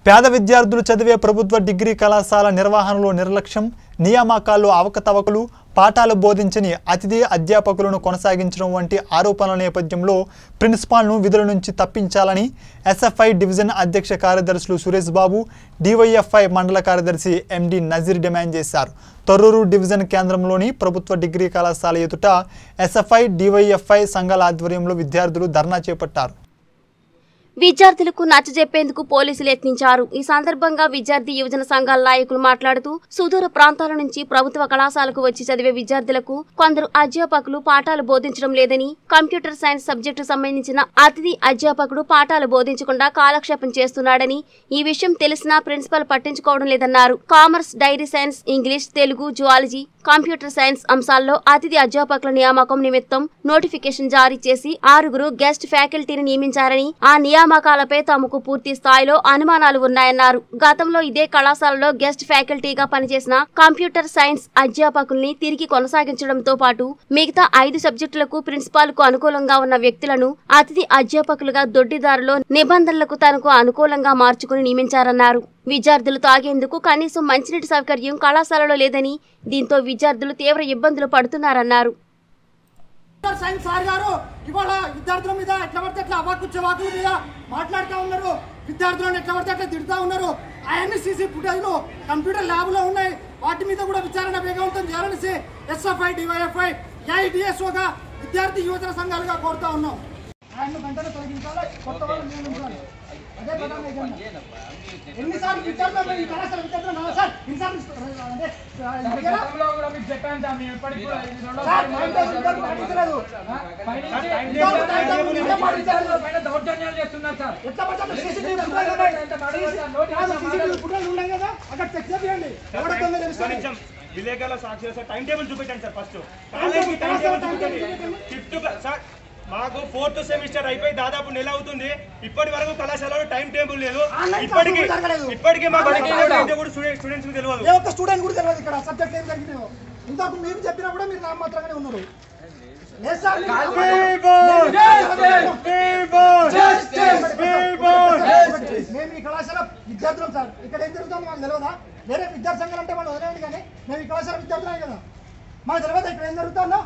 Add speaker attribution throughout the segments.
Speaker 1: పేద విద్యార్థులు చదివే ప్రభుత్వ డిగ్రీ కళాశాల నిర్వహణలో నిర్లక్ష్యం నియామకాల్లో అవకతవకలు పాఠాలు బోధించని అతిథి అధ్యాపకులను కొనసాగించడం వంటి ఆరోపణల నేపథ్యంలో ప్రిన్సిపాల్ను విధుల నుంచి తప్పించాలని ఎస్ఎఫ్ఐ డివిజన్ అధ్యక్ష కార్యదర్శులు సురేష్ బాబు డివైఎఫ్ఐ మండల కార్యదర్శి ఎండి నజీర్ డిమాండ్ చేశారు తొర్రూరు డివిజన్ కేంద్రంలోని ప్రభుత్వ డిగ్రీ కళాశాల ఎదుట ఎస్ఎఫ్ఐ డివైఎఫ్ఐ సంఘాల ఆధ్వర్యంలో విద్యార్థులు ధర్నా చేపట్టారు
Speaker 2: విద్యార్థులకు నచ్చజెప్పేందుకు పోలీసులు యత్నించారు ఈ సందర్భంగా విద్యార్థి యువజన సంఘాల నాయకులు మాట్లాడుతూ సుదూర ప్రాంతాల నుంచి ప్రభుత్వ కళాశాలకు వచ్చి చదివే విద్యార్థులకు కొందరు అధ్యాపకులు పాఠాలు బోధించడం లేదని కంప్యూటర్ సైన్స్ సబ్జెక్టు సంబంధించిన అతిథి అధ్యాపకుడు పాఠాలు బోధించకుండా కాలక్షేపం చేస్తున్నాడని ఈ విషయం తెలిసినా ప్రిన్సిపల్ పట్టించుకోవడం లేదన్నారు commerce dairy science English Telugu zoology computer science అంశాల్లో అతిథి అధ్యాపకుల నియామకం నిమిత్తం నోటిఫికేషన్ జారీ చేసి ఆరుగురు గెస్ట్ ఫ్యాకల్టీని నియమించారని ఆ నియామకాలపై తమకు పూర్తి స్థాయిలో అనుమానాలు ఉన్నాయన్నారు గతంలో ఇదే కళాశాలలో గెస్ట్ ఫ్యాకల్టీగా పనిచేసిన కంప్యూటర్ సైన్స్ అధ్యాపకుల్ని తిరిగి కొనసాగించడంతో పాటు మిగతా ఐదు సబ్జెక్టులకు ప్రిన్సిపాల్ కు అనుకూలంగా ఉన్న వ్యక్తులను అతిథి అధ్యాపకులుగా దొడ్డిదారులో నిబంధనలకు తనకు అనుకూలంగా మార్చుకుని నియమించారన్నారు విద్యార్థులు తాగేందుకు కనీసం మంచినీటి సౌకర్యం కళాశాలలో లేదని దీంతో విద్యార్థులు తీవ్ర ఇబ్బందులు పడుతున్నారన్నారు
Speaker 3: డాక్టర్ సైన్స్ సార్ గారు ఇవాళ విద్యార్థుల మీద ఎట్లా పడితే అట్లా అవాకు చెవాకుల మీద మాట్లాడుతూ ఉన్నారు విద్యార్థులను ఎట్లా పడితే అట్లా తిడుతూ ఉన్నారు అవన్నీ సీసీ ఫుటేజ్లు కంప్యూటర్ ల్యాబ్ లో ఉన్నాయి వాటి మీద కూడా విచారణ వేగవంతం చేయాలనేసి ఎస్ఎఫ్ఐ డివైఎఫ్ఐ ఏఐడిఎస్ఓగా విద్యార్థి యువజన సంఘాలుగా కోరుతా ఉన్నాం ఆయన వెంటనే తొలగించాలి కొత్త వాళ్ళని నియమించాలి అదే ప్రధాన ఎజెండా. ఎన్నిసార్లు విద్యార్థులు ఈ కళాశాల విద్యార్థులు నా- సార్ ఎన్నిసార్లు అంటే దగ్గర
Speaker 4: గతంలో కూడా మీకు చెప్పాను సార్ మేము ఎప్పటికి కూడా ఇది రెండో
Speaker 3: సార్ టైం టేబుల్ విద్యార్థులు పాటించలేదు
Speaker 4: పైనుంచి
Speaker 3: విద్యార్థులు టైం టేబుల్ ఇంకా పాటించలేదు
Speaker 4: పైన దౌర్జన్యాలు చేస్తున్నారు సార్
Speaker 3: ఎట్లా పడితే అట్లా CCTV ఫుటేజ్ ఉన్నాయి. కాదు, CCTV ఫుటేజ్ ఉన్నాయి కదా అక్కడ చెక్ చేయండి ఎవడ దొంగ తెలుస్తుంది
Speaker 5: కొంచెం విలేకరుల సాక్షి సార్ టైం టేబుల్ చూపించండి sir first
Speaker 3: time table,
Speaker 5: time table
Speaker 3: time table
Speaker 5: చూపించండి ఫిఫ్త్ క్లాస్ సార్ మాకు ఫోర్త్ సెమిస్టర్ అయిపోయి దాదాపు నెల అవుతుంది ఇప్పటి వరకు కళాశాలలో టైం టేబుల్ లేదు
Speaker 3: Online
Speaker 5: ఇప్పటికి
Speaker 3: classes జరగలేదు.
Speaker 5: ఇప్పటికి మాకు
Speaker 3: Online
Speaker 5: టైం
Speaker 3: classes
Speaker 5: టేబుల్ కూడా స్టూడెంట్ స్టూడెంట్స్ తెలియదు
Speaker 3: ఏ ఒక్క స్టూడెంట్ కూడా తెలియదు ఇక్కడ సబ్జెక్ట్ ఏం జరిగినాయో ఇంతకు మీరు చెప్పినా కూడా మీరు నామమాత్రంగానే ఉన్నారు లేదు సార్ మీరు- మేము ఈ కళాశాల విద్యార్థులం సార్ ఇక్కడ ఏం జరుగుతుందో మాకు తెలియదా వేరే విద్యార్థి సంఘాలు అంటే వాళ్ళు వదిలేయండి కానీ మేము ఈ కళాశాల విద్యార్థులే కదా మాకు తెలియదా ఇక్కడ ఏం జరుగుతుందో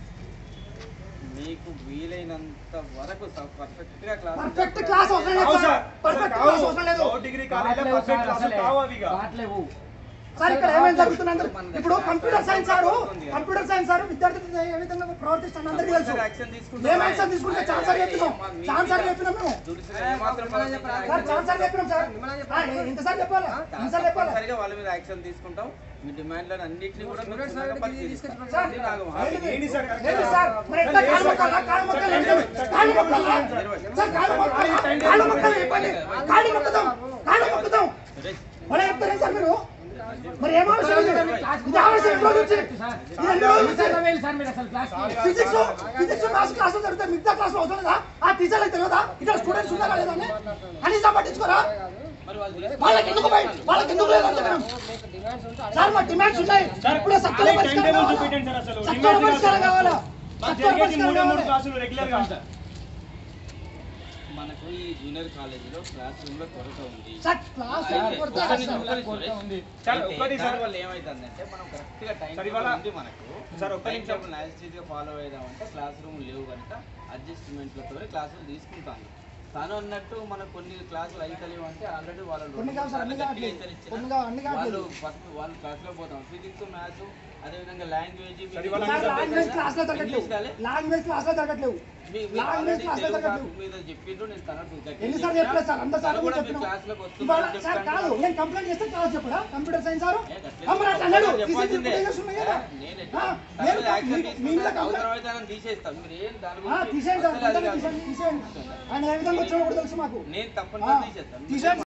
Speaker 6: మీకు వీలైనంత వరకు పర్ఫెక్ట్ గా క్లాస్
Speaker 3: పర్ఫెక్ట్ క్లాస్ అవసరం లేదు సార్ పర్ఫెక్ట్ క్లాస్ అవసరం లేదు
Speaker 5: డిగ్రీ కాలేజ్ పర్ఫెక్ట్ క్లాసులు కావు అవి ఇక.
Speaker 4: కావట్లేవు
Speaker 3: సార్ ఇక్కడ ఏమేమి జరుగుతుందంటే ఇప్పుడు computer science sir computer science sir విద్యార్థులు ఏ విధంగా ప్రవర్తిస్తాను అందరికీ తెలుసు
Speaker 6: యాక్షన్ తీసుకుంటే
Speaker 3: ఏం యాక్షన్ తీసుకుంటే ఛాన్స్ సార్ చెప్పినాం ఛాన్స్ సార్ చెప్పినాం మేము
Speaker 6: ఏమాత్రం
Speaker 3: సార్ ఛాన్స్ సార్ చెప్పినాం సార్ ఆ, ఎంతసార్లు చెప్పాలా ఎంతసార్లు చెప్పాలా
Speaker 6: తప్పనిసరిగా వాళ్ళ మీద యాక్షన్ తీసుకుంటాం మీ డిమాండ్లను అన్నింటినీ కూడా మేము క్షుణ్ణంగా పరిశీలిస్తాం.
Speaker 3: సార్
Speaker 6: ఇది నాకు హామీ.
Speaker 3: ఏంటి ఏంటి సార్ మరి ఎట్లా కాళ్ళు మొక్కాలా కాళ్ళు మొక్కాలా ఏంటి? కాళ్ళు మొక్కాలా సార్ కాళ్ళు మొక్కాలా కాళ్ళు మొక్కాలా చెప్పండి కాళ్ళు మొక్కుతాం కాళ్ళు మొక్కుతాం మరి చెప్తారేం సార్ మీరు మరి ఏం అవసరం ఇది? ఇది అవసరం ఎన్ని రోజులు నుంచి? ఇది ఎన్ని రోజులు నుంచి?
Speaker 4: వేలు సార్ మీరు అసలు క్లాస్
Speaker 3: ఫిజిక్స్ ఫిజిక్స్ మ్యాథ్స్ క్లాసులు జరుగుతాయి మిగతా క్లాసులు అవసరం లేదా ఆ టీచర్లకు తెలియదా ఇక్కడ స్టూడెంట్స్ ఉన్నారా లేదా అని కనీసం పట్టించుకోరా వాళ్ళకి ఎందుకు భయం? వాళ్ళకి ఎందుకు లేదు అంటున్నాం సార్ మా డిమాండ్స్ ఉన్నాయి ఇప్పుడే సత్వర
Speaker 5: టైం
Speaker 3: పరిష్కారం
Speaker 5: టేబుల్
Speaker 3: కావాలా?
Speaker 5: చూపించండి సార్ అసలు
Speaker 3: సత్వర పరిష్కారం కావాలా
Speaker 5: మాకు
Speaker 3: సత్వర
Speaker 5: జరిగేది
Speaker 3: పరిష్కారం
Speaker 5: మూడే మూడు
Speaker 3: కావాలా?
Speaker 5: క్లాసులు రెగ్యులర్ గా
Speaker 6: మనకు ఈ జూనియర్ కాలేజీలో క్లాస్ రూమ్ లో కొరత ఉంది
Speaker 3: సార్ క్లాస్
Speaker 6: అయితే
Speaker 3: ఏం కొడతారు
Speaker 6: ఒకసారి
Speaker 3: సార్?
Speaker 6: ఒకసారి సురేష్.
Speaker 5: సార్,
Speaker 6: అయితే
Speaker 5: ఒక్కటి సార్.
Speaker 6: దానివల్ల ఏమైతుందంటే మనం కరెక్ట్ గా టైం
Speaker 5: సార్, ఇవాళ-
Speaker 6: ఉంది మనకు
Speaker 5: సార్, ఒక్క
Speaker 6: టైం
Speaker 5: నిమిషం.
Speaker 6: టేబుల్ యాజిటీజ్ గా ఫాలో అయ్యామంటే క్లాస్ రూమ్ లేవు కనుక అడ్జస్ట్మెంట్లతో క్లాసులు తీసుకుంటాను తను అన్నట్టు మనకు కొన్ని క్లాసులు అయితలేవు అంటే ఆల్రెడీ వాళ్ళు
Speaker 3: కొన్ని కాదు సార్, అన్ని కావట్లేదు. కొన్ని కాదు, అన్ని
Speaker 6: వాళ్ళు
Speaker 3: కావట్లేదు.
Speaker 6: ఫస్ట్ వాళ్ళు క్లాస్లో పోతాం ఫిజిక్స్ మ్యాథ్స్ అదేవిధంగా లాంగ్వేజ్
Speaker 5: సార్, ఇవాళ
Speaker 3: సార్ లాంగ్వేజ్ క్లాస్ లో జరగట్లేవు
Speaker 6: ఇంగ్లీష్ కాలే?
Speaker 3: లాంగ్వేజ్ క్లాస్ లో జరగట్లేవు లాంగ్వేజ్ క్లాస్ లో జరగట్లేవు
Speaker 6: మీద చెప్పిండ్రు నేను తనకు గట్టిగా
Speaker 3: ఎన్నిసార్లు
Speaker 6: చెప్పినా,
Speaker 3: చెప్పలేదు సార్ అందరు సార్
Speaker 6: తను కూడా మీ
Speaker 3: చెప్పినాం
Speaker 6: క్లాస్లోకి
Speaker 3: ఇవాళ
Speaker 6: వస్తున్నారని
Speaker 3: సార్
Speaker 6: చెప్తాను.
Speaker 3: కాదు నేను కంప్లైంట్ చేస్తే క్లాస్ చెప్పడా కంప్యూటర్ సైన్స్ సార్
Speaker 6: ఏ, గట్లే
Speaker 3: అమ్మ అట్లా అన్నాడు
Speaker 6: చెప్పాల్సిందే.
Speaker 3: CCTV footages ఉన్నాయి కదా
Speaker 6: నేను
Speaker 3: ఆ,
Speaker 6: ఎట్లా- తన
Speaker 3: నేను
Speaker 6: మీద యాక్షన్
Speaker 3: మీ- మీ మీద
Speaker 6: తీసుకుంటా,
Speaker 3: కంప్లైంట్
Speaker 6: అవసరమైతే నన్ను తీసేస్తాం మీరు ఏం దాని
Speaker 3: ఆ,
Speaker 6: గురించి
Speaker 3: తీసేయండి సార్
Speaker 6: అసలు అది
Speaker 3: వెంటనే
Speaker 6: కాదు.
Speaker 3: తీసేయండి తీసేయండి ఆయన ఏ విధంగా వచ్చాడో కూడా తెలుసు మాకు
Speaker 6: నేను
Speaker 3: ఆ,
Speaker 6: తప్పనిసరి తీసేస్తాను
Speaker 3: తీసేయండి